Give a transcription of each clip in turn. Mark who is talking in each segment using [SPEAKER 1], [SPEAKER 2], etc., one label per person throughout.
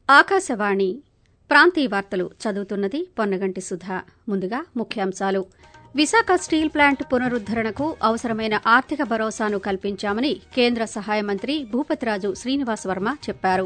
[SPEAKER 1] ఆకాశవాణి ప్రాంతీయ వార్తలు చదువుతున్నది పొన్నగంటి సుధా ముందుగా ముఖ్యాంశాలు విశాఖ స్టీల్ ప్లాంట్ పునరుద్దరణకు అవసరమైన ఆర్థిక భరోసాను కల్పించామని కేంద్ర సహాయ మంత్రి భూపతిరాజు శ్రీనివాస్ వర్మ చెప్పారు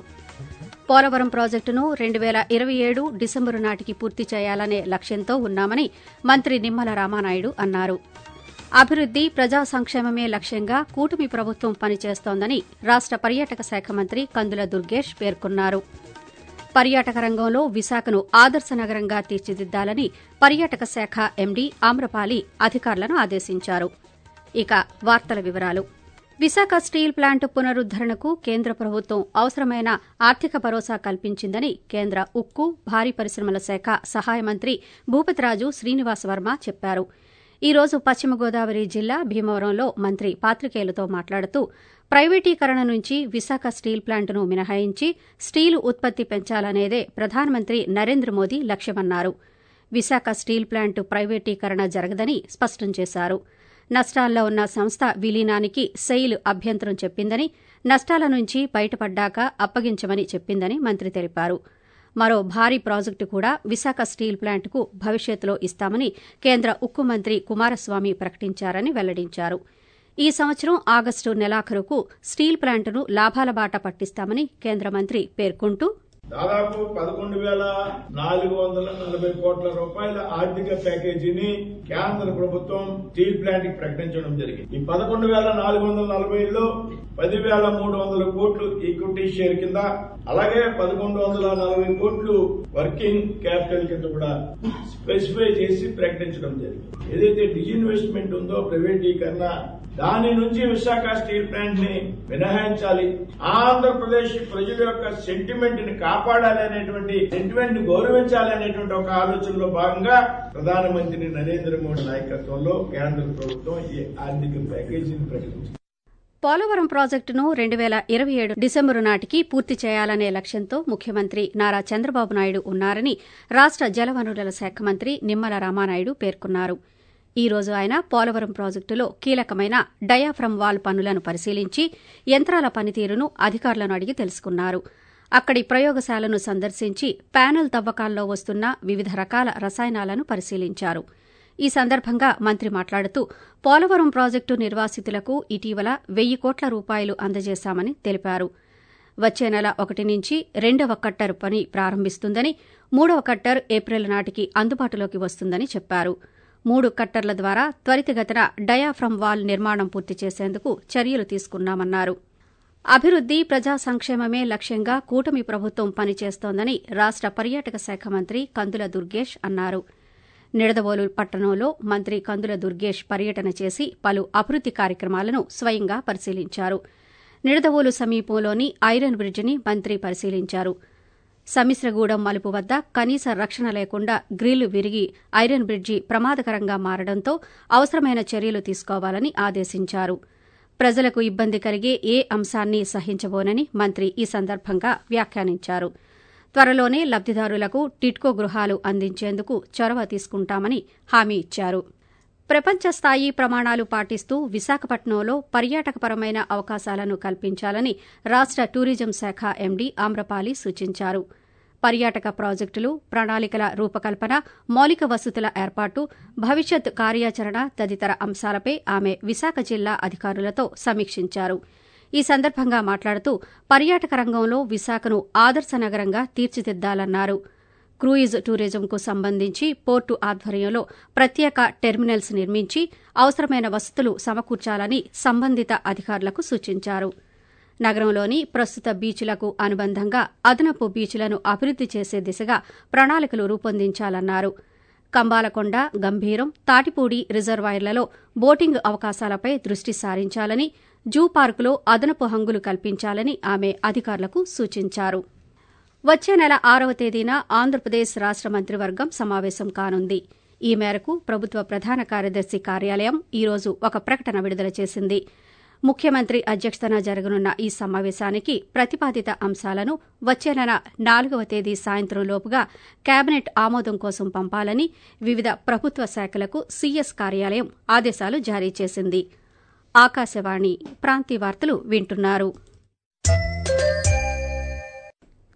[SPEAKER 1] పోలవరం ప్రాజెక్టును రెండు పేల ఇరవై ఏడు డిసెంబరు నాటికి పూర్తి చేయాలనే లక్ష్యంతో ఉన్నామని మంత్రి నిమ్మల రామానాయుడు అన్నారు అభివృద్ది ప్రజా సంక్షేమమే లక్ష్యంగా కూటమి ప్రభుత్వం పనిచేస్తోందని రాష్ట పర్యాటక శాఖ మంత్రి కందుల దుర్గేష్ పేర్కొన్నారు పర్యాటక రంగంలో విశాఖను ఆదర్శ నగరంగా తీర్చిదిద్దాలని పర్యాటక శాఖ ఎండీ ఆమ్రపాలి అధికారులను ఆదేశించారు ఇక వార్తల వివరాలు విశాఖ స్టీల్ ప్లాంట్ పునరుద్దరణకు కేంద్ర ప్రభుత్వం అవసరమైన ఆర్థిక భరోసా కల్పించిందని కేంద్ర ఉక్కు భారీ పరిశ్రమల శాఖ సహాయ మంత్రి భూపతిరాజు శ్రీనివాస్ వర్మ చెప్పారు ఈ రోజు పశ్చిమ గోదావరి జిల్లా భీమవరంలో మంత్రి పాత్రికేయులతో మాట్లాడుతూ ప్రైవేటీకరణ నుంచి విశాఖ స్టీల్ ప్లాంట్ను మినహాయించి స్టీలు ఉత్పత్తి పెంచాలనేదే ప్రధానమంత్రి నరేంద్ర మోదీ లక్ష్యమన్నారు విశాఖ స్టీల్ ప్లాంట్ ప్రైవేటీకరణ జరగదని స్పష్టం చేశారు నష్టాల్లో ఉన్న సంస్థ విలీనానికి సెయిల్ అభ్యంతరం చెప్పిందని నష్టాల నుంచి బయటపడ్డాక అప్పగించమని చెప్పిందని మంత్రి తెలిపారు మరో భారీ ప్రాజెక్టు కూడా విశాఖ స్టీల్ ప్లాంట్కు భవిష్యత్తులో ఇస్తామని కేంద్ర ఉక్కు మంత్రి కుమారస్వామి ప్రకటించారని వెల్లడించారు ఈ సంవత్సరం ఆగస్టు నెలాఖరుకు స్టీల్ ప్లాంట్ను లాభాల బాట పట్టిస్తామని కేంద్ర మంత్రి పేర్కొంటూ
[SPEAKER 2] దాదాపు పదకొండు వేల నాలుగు వందల నలభై కోట్ల రూపాయల ఆర్థిక ప్యాకేజీని కేంద్ర ప్రభుత్వం స్టీల్ ప్లాంట్ కి ప్రకటించడం జరిగింది ఈ పదకొండు వేల నాలుగు వందల నలభైలో పదివేల మూడు వందల కోట్లు ఈక్విటీ షేర్ కింద అలాగే పదకొండు వందల నలభై కోట్లు వర్కింగ్ క్యాపిటల్ కింద కూడా స్పెసిఫై చేసి ప్రకటించడం జరిగింది ఏదైతే డిజిన్వెస్ట్మెంట్ ఉందో ప్రైవేటీకరణ దాని నుంచి విశాఖ స్టీల్ ప్లాంట్ ని మినహాయించాలి ఆంధ్రప్రదేశ్ ప్రజల యొక్క సెంటిమెంట్ ని కాపాడాలి అనేటువంటి సెంటిమెంట్ ని గౌరవించాలి అనేటువంటి ఒక ఆలోచనలో భాగంగా ప్రధానమంత్రి నరేంద్ర మోడీ నాయకత్వంలో కేంద్ర ప్రభుత్వం ఈ ఆర్థిక ప్యాకేజీని ప్రకటించింది
[SPEAKER 1] పోలవరం ప్రాజెక్టును రెండు పేల ఇరవై ఏడు డిసెంబరు నాటికి పూర్తి చేయాలనే లక్ష్యంతో ముఖ్యమంత్రి నారా చంద్రబాబు నాయుడు ఉన్నారని రాష్ట జలవనరుల శాఖ మంత్రి నిమ్మల రామానాయుడు పేర్కొన్నారు ఈ రోజు ఆయన పోలవరం ప్రాజెక్టులో కీలకమైన డయాఫ్రమ్ వాల్ పనులను పరిశీలించి యంత్రాల పనితీరును అధికారులను అడిగి తెలుసుకున్నారు అక్కడి ప్రయోగశాలను సందర్శించి ప్యానెల్ తవ్వకాల్లో వస్తున్న వివిధ రకాల రసాయనాలను పరిశీలించారు ఈ సందర్భంగా మంత్రి మాట్లాడుతూ పోలవరం ప్రాజెక్టు నిర్వాసితులకు ఇటీవల వెయ్యి కోట్ల రూపాయలు అందజేశామని తెలిపారు వచ్చే నెల ఒకటి నుంచి రెండవ కట్టర్ పని ప్రారంభిస్తుందని మూడవ కట్టర్ ఏప్రిల్ నాటికి అందుబాటులోకి వస్తుందని చెప్పారు మూడు కట్టర్ల ద్వారా త్వరితగతిన డయాఫ్రమ్ వాల్ నిర్మాణం పూర్తి చేసేందుకు చర్యలు తీసుకున్నామన్నారు అభివృద్ది ప్రజా సంక్షేమమే లక్ష్యంగా కూటమి ప్రభుత్వం పనిచేస్తోందని రాష్ట పర్యాటక శాఖ మంత్రి కందుల దుర్గేష్ అన్నారు నిడదవోలు పట్టణంలో మంత్రి కందుల దుర్గేష్ పర్యటన చేసి పలు అభివృద్ది కార్యక్రమాలను స్వయంగా పరిశీలించారు నిడదవోలు సమీపంలోని ఐరన్ బ్రిడ్జిని మంత్రి పరిశీలించారు సమిశ్రగూడెం మలుపు వద్ద కనీస రక్షణ లేకుండా గ్రిల్ విరిగి ఐరన్ బ్రిడ్జి ప్రమాదకరంగా మారడంతో అవసరమైన చర్యలు తీసుకోవాలని ఆదేశించారు ప్రజలకు ఇబ్బంది కలిగే ఏ అంశాన్ని సహించబోనని మంత్రి ఈ సందర్భంగా వ్యాఖ్యానించారు త్వరలోనే లబ్దిదారులకు టిట్కో గృహాలు అందించేందుకు చొరవ తీసుకుంటామని హామీ ఇచ్చారు ప్రపంచ స్థాయి ప్రమాణాలు పాటిస్తూ విశాఖపట్నంలో పర్యాటకపరమైన అవకాశాలను కల్పించాలని రాష్ట టూరిజం శాఖ ఎండీ ఆమ్రపాలి సూచించారు పర్యాటక ప్రాజెక్టులు ప్రణాళికల రూపకల్పన మౌలిక వసతుల ఏర్పాటు భవిష్యత్ కార్యాచరణ తదితర అంశాలపై ఆమె విశాఖ జిల్లా అధికారులతో సమీక్షించారు ఈ సందర్భంగా మాట్లాడుతూ పర్యాటక రంగంలో విశాఖను ఆదర్శ నగరంగా తీర్చిదిద్దాలన్నారు క్రూయిజ్ టూరిజంకు సంబంధించి పోర్టు ఆధ్వర్యంలో ప్రత్యేక టెర్మినల్స్ నిర్మించి అవసరమైన వసతులు సమకూర్చాలని సంబంధిత అధికారులకు సూచించారు నగరంలోని ప్రస్తుత బీచ్లకు అనుబంధంగా అదనపు బీచ్లను అభివృద్ది చేసే దిశగా ప్రణాళికలు రూపొందించాలన్నారు కంబాలకొండ గంభీరం తాటిపూడి రిజర్వాయర్లలో బోటింగ్ అవకాశాలపై దృష్టి సారించాలని జూ పార్కులో అదనపు హంగులు కల్పించాలని ఆమె అధికారులకు సూచించారు వచ్చే నెల ఆరవ తేదీన ఆంధ్రప్రదేశ్ రాష్ట మంత్రివర్గం సమావేశం కానుంది ఈ మేరకు ప్రభుత్వ ప్రధాన కార్యదర్శి కార్యాలయం ఈ రోజు ఒక ప్రకటన విడుదల చేసింది ముఖ్యమంత్రి అధ్యక్షతన జరగనున్న ఈ సమావేశానికి ప్రతిపాదిత అంశాలను వచ్చే నెల నాలుగవ తేదీ సాయంత్రం లోపుగా కేబినెట్ ఆమోదం కోసం పంపాలని వివిధ ప్రభుత్వ శాఖలకు సీఎస్ కార్యాలయం ఆదేశాలు జారీ చేసింది ఆకాశవాణి ప్రాంతీయ వార్తలు వింటున్నారు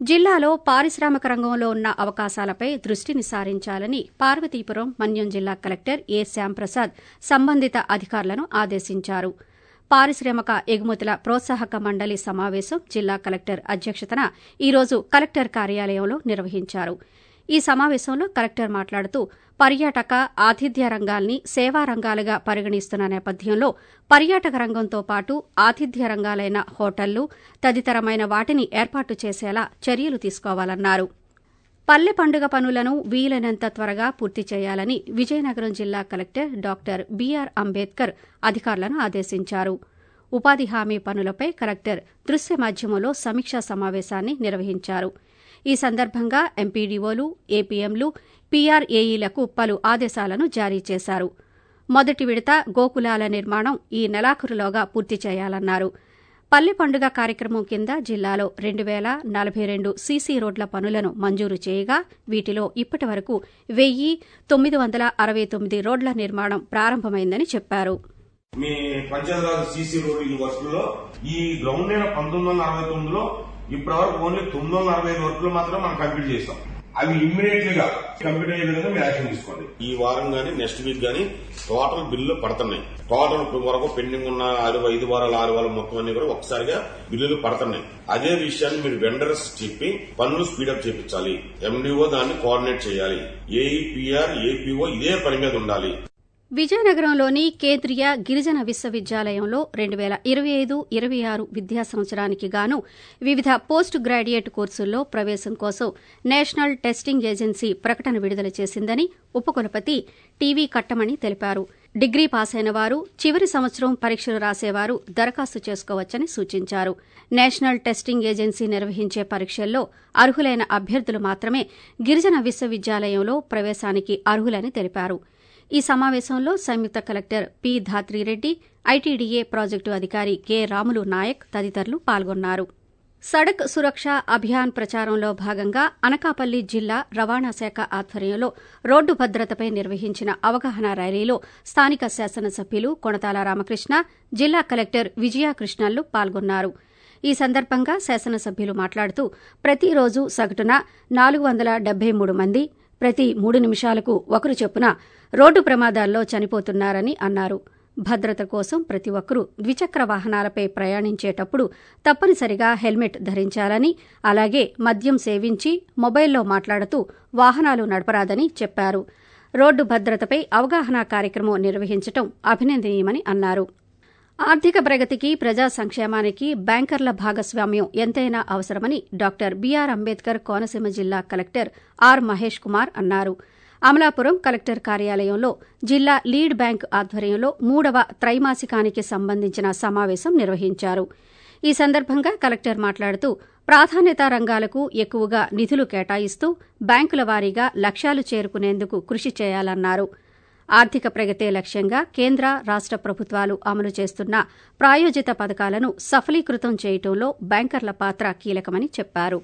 [SPEAKER 1] జిల్లాలో పారిశ్రామిక రంగంలో ఉన్న అవకాశాలపై దృష్టిని సారించాలని పార్వతీపురం మన్యం జిల్లా కలెక్టర్ ఏ శ్యాంప్రసాద్ సంబంధిత అధికారులను ఆదేశించారు పారిశ్రామిక ఎగుమతుల ప్రోత్సాహక మండలి సమావేశం జిల్లా కలెక్టర్ అధ్యక్షతన ఈరోజు కలెక్టర్ కార్యాలయంలో నిర్వహించారు ఈ సమావేశంలో కలెక్టర్ మాట్లాడుతూ పర్యాటక ఆతిథ్య రంగాల్ని సేవా రంగాలుగా పరిగణిస్తున్న నేపథ్యంలో పర్యాటక రంగంతో పాటు ఆతిథ్య రంగాలైన హోటళ్లు తదితరమైన వాటిని ఏర్పాటు చేసేలా చర్యలు తీసుకోవాలన్నారు పల్లె పండుగ పనులను వీలైనంత త్వరగా పూర్తి చేయాలని విజయనగరం జిల్లా కలెక్టర్ డాక్టర్ బీఆర్ అంబేద్కర్ అధికారులను ఆదేశించారు ఉపాధి హామీ పనులపై కలెక్టర్ దృశ్య మాధ్యమంలో సమీక్షా సమావేశాన్ని నిర్వహించారు ఈ సందర్భంగా ఎంపీడీఓలు ఏపీఎంలు పీఆర్ఏఈలకు పలు ఆదేశాలను జారీ చేశారు మొదటి విడత గోకులాల నిర్మాణం ఈ నెలాఖరులోగా పూర్తి చేయాలన్నారు పల్లె పండుగ కార్యక్రమం కింద జిల్లాలో రెండు వేల నలభై రెండు సీసీ రోడ్ల పనులను మంజూరు చేయగా వీటిలో ఇప్పటి వరకు వెయ్యి తొమ్మిది వందల అరవై తొమ్మిది రోడ్ల నిర్మాణం ప్రారంభమైందని చెప్పారు
[SPEAKER 3] మీ పంచాయతీరాజ్ సీసీ రోడ్ ఈ వర్క్లో ఈ గ్రౌండ్ అయిన పంతొమ్మిది వందల అరవై తొమ్మిదిలో ఇప్పటి వరకు ఓన్లీ తొమ్మిది వందల అరవై ఐదు వర్క్లు మాత్రం మనం కంప్లీట్ చేస్తాం అవి ఇమ్మీడియట్ గా కంప్లీట్ అయ్యే విధంగా మీరు యాక్షన్ తీసుకోండి ఈ వారం గానీ నెక్స్ట్ వీక్ గానీ టోటల్ బిల్లులు పడుతున్నాయి టోటల్ ఇప్పుడు వరకు పెండింగ్ ఉన్న ఆరు ఐదు వారాలు ఆరు వారాలు మొత్తం అన్ని కూడా ఒకసారిగా బిల్లులు పడుతున్నాయి అదే విషయాన్ని మీరు వెండర్స్ చెప్పి పనులు స్పీడప్ చేయించాలి ఎండిఓ దాన్ని కోఆర్డినేట్ చేయాలి ఏఈపీఆర్ ఏపీఓ ఇదే పని మీద ఉండాలి
[SPEAKER 1] విజయనగరంలోని కేంద్రీయ గిరిజన విశ్వవిద్యాలయంలో రెండు వేల ఇరవై ఐదు ఇరవై ఆరు విద్యా సంవత్సరానికి గాను వివిధ పోస్ట్ గ్రాడ్యుయేట్ కోర్సుల్లో ప్రవేశం కోసం నేషనల్ టెస్టింగ్ ఏజెన్సీ ప్రకటన విడుదల చేసిందని ఉపకులపతి టీవీ కట్టమణి తెలిపారు డిగ్రీ పాస్ అయిన వారు చివరి సంవత్సరం పరీక్షలు రాసేవారు దరఖాస్తు చేసుకోవచ్చని సూచించారు నేషనల్ టెస్టింగ్ ఏజెన్సీ నిర్వహించే పరీక్షల్లో అర్హులైన అభ్యర్థులు మాత్రమే గిరిజన విశ్వవిద్యాలయంలో ప్రవేశానికి అర్హులని తెలిపారు ఈ సమావేశంలో సంయుక్త collector P Dhatri Reddy ITDA project అధికారి కె రాములు నాయక్ తదితరులు పాల్గొన్నారు సడక్ సురక్ష అభియాన్ ప్రచారంలో భాగంగా అనకాపల్లి జిల్లా రవాణా శాఖ ఆధ్వర్యంలో రోడ్డు భద్రతపై నిర్వహించిన అవగాహన ర్యాలీలో స్థానిక శాసనసభ్యులు కొణతాల రామకృష్ణ జిల్లా కలెక్టర్ విజయాకృష్ణన్లు పాల్గొన్నారు ఈ సందర్భంగా శాసనసభ్యులు మాట్లాడుతూ ప్రతిరోజు సగటున నాలుగు వందల డెబ్బై మూడు మంది ప్రతి మూడు నిమిషాలకు ఒకరు చొప్పున రోడ్డు ప్రమాదాల్లో చనిపోతున్నారని అన్నారు భద్రత కోసం ప్రతి ఒక్కరూ ద్విచక్ర వాహనాలపై ప్రయాణించేటప్పుడు తప్పనిసరిగా హెల్మెట్ ధరించాలని అలాగే మద్యం సేవించి మొబైల్లో మాట్లాడుతూ వాహనాలు నడపరాదని చెప్పారు రోడ్డు భద్రతపై అవగాహన కార్యక్రమం నిర్వహించడం అభినందనీయమని అన్నారు ఆర్థిక ప్రగతికి ప్రజా సంక్షేమానికి బ్యాంకర్ల భాగస్వామ్యం ఎంతైనా అవసరమని డాక్టర్ బీఆర్ అంబేద్కర్ కోనసీమ జిల్లా కలెక్టర్ ఆర్ మహేష్ కుమార్ అన్నారు అమలాపురం కలెక్టర్ కార్యాలయంలో జిల్లా లీడ్ బ్యాంక్ ఆధ్వర్యంలో మూడవ త్రైమాసికానికి సంబంధించిన సమావేశం నిర్వహించారు ఈ సందర్భంగా కలెక్టర్ మాట్లాడుతూ ప్రాధాన్యతా రంగాలకు ఎక్కువగా నిధులు కేటాయిస్తూ బ్యాంకుల వారీగా లక్ష్యాలు చేరుకునేందుకు కృషి చేయాలన్నారు ఆర్థిక ప్రగతే లక్ష్యంగా కేంద్ర రాష్ట ప్రభుత్వాలు అమలు చేస్తున్న ప్రాయోజిత పథకాలను సఫలీకృతం చేయటంలో బ్యాంకర్ల పాత్ర కీలకమని చెప్పారు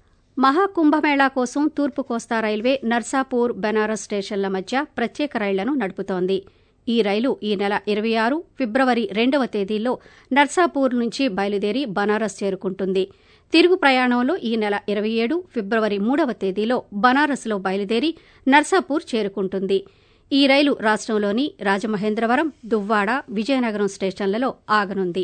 [SPEAKER 1] మహాకుంభమేళా కోసం తూర్పు కోస్తా రైల్వే నర్సాపూర్ బెనారస్ స్టేషన్ల మధ్య ప్రత్యేక రైళ్లను నడుపుతోంది ఈ రైలు ఈ నెల ఇరవై ఆరు ఫిబ్రవరి రెండవ తేదీల్లో నర్సాపూర్ నుంచి బయలుదేరి బనారస్ చేరుకుంటుంది తిరుగు ప్రయాణంలో ఈ నెల ఇరవై ఏడు ఫిబ్రవరి మూడవ తేదీలో బనారస్లో బయలుదేరి నర్సాపూర్ చేరుకుంటుంది ఈ రైలు రాష్టంలోని రాజమహేంద్రవరం దువ్వాడ విజయనగరం స్టేషన్లలో ఆగనుంది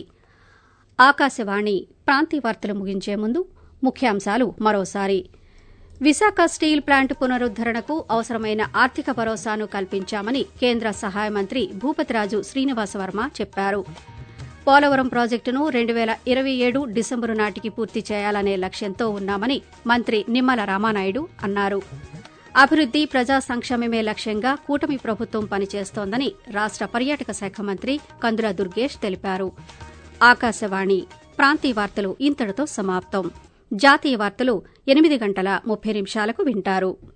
[SPEAKER 1] ఆకాశవాణి ప్రాంతీయ వార్తలు ముగించే ముందు ముఖ్యాంశాలు మరోసారి విశాఖ స్టీల్ ప్లాంట్ పునరుద్దరణకు అవసరమైన ఆర్థిక భరోసాను కల్పించామని కేంద్ర సహాయ మంత్రి భూపతిరాజు శ్రీనివాసవర్మ చెప్పారు పోలవరం ప్రాజెక్టును రెండు వేల ఇరవై ఏడు డిసెంబరు నాటికి పూర్తి చేయాలనే లక్ష్యంతో ఉన్నామని మంత్రి నిమ్మల రామానాయుడు అన్నారు అభివృద్ది ప్రజా సంక్షేమమే లక్ష్యంగా కూటమి ప్రభుత్వం పనిచేస్తోందని రాష్ట పర్యాటక శాఖ మంత్రి కందుల దుర్గేష్ తెలిపారు ఆకాశవాణి ప్రాంతీయ వార్తలు ఇంతటితో సమాప్తం జాతీయ వార్తలు ఎనిమిది గంటల ముప్పై నిమిషాలకు వింటారు